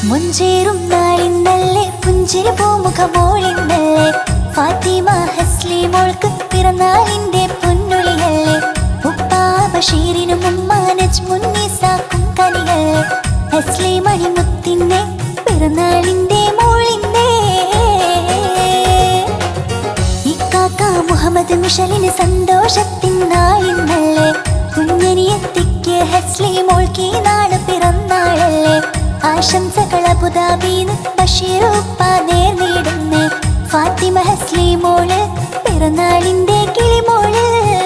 മുഞ്ചേറും നാളിന്നല്ലേ പുഞ്ചിരി പൂമുഖമോളിന്നല്ലേ ഫാത്തിമ ഹസ്ലി മോൾക്ക് പിറന്നാളിന്റെ പൊന്നൊളിയല്ലേ ഉപ്പാ ബഷീറിനും ഉമ്മ നജ്മുന്നീസാക്കും കനിയല്ലേ ഹസ്ലി മണിമുത്തിന്നെ പിറന്നാളിന്റെ മോളിന്നേ ഇക്കാക്ക മുഹമ്മദ് മിഷലിന് സന്തോഷത്തിൻ നാളിന്നല്ലേ കുഞ്ഞനിയെത്തിക്ക് ഹസ്ലി മോൾക്ക് നാള് പിറന്നാളല്ലേ ആശംസകൾ അബുദാബിന്ന് ബഷീറുപ്പ നേർന്നിടുന്നേ ഫാത്തിമ ഹസ്ലി മോള് പിറന്നാളിന്റെ കിളിമോള്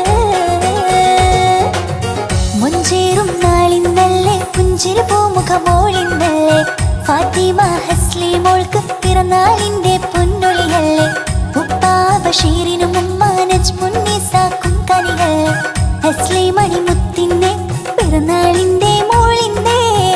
മുഞ്ചേറും നാളിന്നല്ലേ പുഞ്ചിരി പൂമുഖമോളിന്നല്ലേ ഫാത്തിമ ഹസ്ലി മോൾക്ക് പിറന്നാളിന്റെ പൊന്നൊളിയല്ലേ ഉപ്പാ ബഷീറിനും ഉമ്മ നജ്മുന്നീസാക്കും കനികൾ ഹസ്ലി മണിമുത്തിന്നെ പിറന്നാളിന്റെ മോളിന്നേ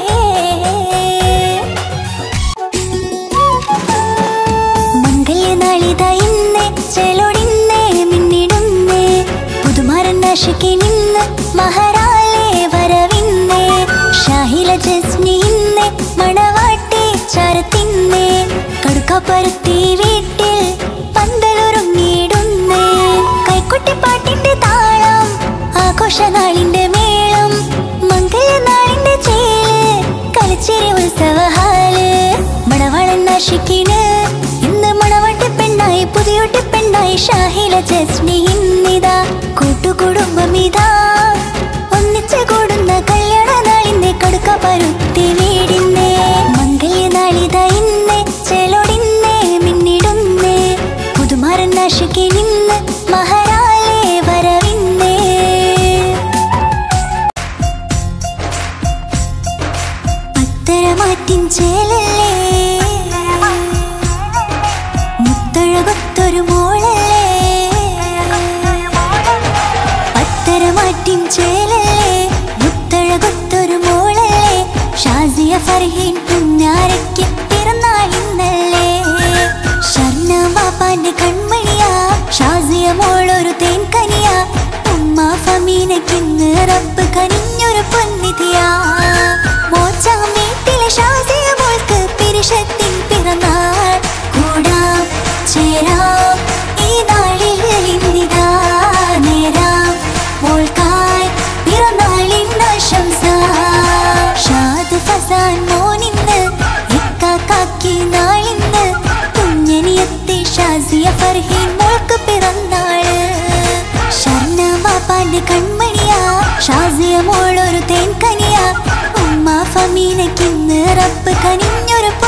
മംഗല്യനാളിത ഇന്ന് ചെലൊടിന്നേ മിന്നിടുന്നേ പുതുമാരൻ നാശിക്ക് നിന്ന് മഹാരാളെ വരവിന്നേ ഷാഹില ജസ്നി ഇന്ന് മണവാട്ടി ചരത്തിന്നേ കടുക്കപ്പരുത്തി വീട്ടിൽ പന്തലൊരുങ്ങിയിടുന്നേ കൈക്കുട്ടിപ്പാട്ടിന്റെ താളം ആഘോഷനാളിന്റെ മേളം മംഗല്യനാളിന്റെ ചേല് കളിച്ചിരി ഉത്സവഹാല് മണവാളൻ നാശിക്കിന് ഇന്ന് മണവാട്ടി പെണ്ണായി പുതിയൊട്ടി പെണ്ണായി ഷാഹില ജസ്മി ഇന്നിതാ കൂട്ടുകുടുംബമിതാ ഒന്നിച്ച് കൂടുന്ന കല്യാണ നാളിന്റെ കടുക്ക പരുത്തി വീടിന്നേ മംഗല്യനാളിത ഇന്ന് ചെലൊടിന്നേ മിന്നിടുന്നേ പുതുമാരൻ നാശിക്ക് നിന്ന് മഹാരാളെ വരവിന്നേ പത്തരമാറ്റിൻ ചേലല്ലേ മുത്തഴകൊത്തൊരു മോളല്ലേ പത്തരമാറ്റിൻ ചേലല്ലേ മുത്തഴകൊത്തൊരു മോളല്ലേ ഷാസിയ ഫർഹീൻ കുഞ്ഞാരയ്ക്ക് പിറന്നാളിന്നല്ലേ ഷർണ ബാപ്പാന്റെ കൺമണിയാ ഷാസിയ മോളൊരു തേൻകനിയാ ഉമ്മ ഫമീനക്കിന്ന് റബ്ബ് കനിഞ്ഞൊരു പൊന്നിധിയാ മോച്ചാം വീട്ടിലെ ഷാസിയ മോൾക്ക് പിരിഷത്തിൻ പിറന്നാൾ കൂടാം ചേരാം ഈ നാളിൽ ഇന്നിതാ നേരാം മോൾക്കായി പിറന്നാളിൻ ആശംസ ഷാദ് ഫസാൻ മോനിന്ന് ഇക്കാക്കാക്കി നാളിന്ന് കുഞ്ഞനിയെത്തി ഷാസിയ ഫർഹീൻ മോൾക്ക് പിറന്നാള് ഷർണ ബാപ്പാന്റെ കൺമണിയാ ഷാസിയ മോളൊരു തേൻകനിയാ ഉമ്മ ഫമീനക്കിന്ന് റബ്ബ് കനിഞ്ഞൊരു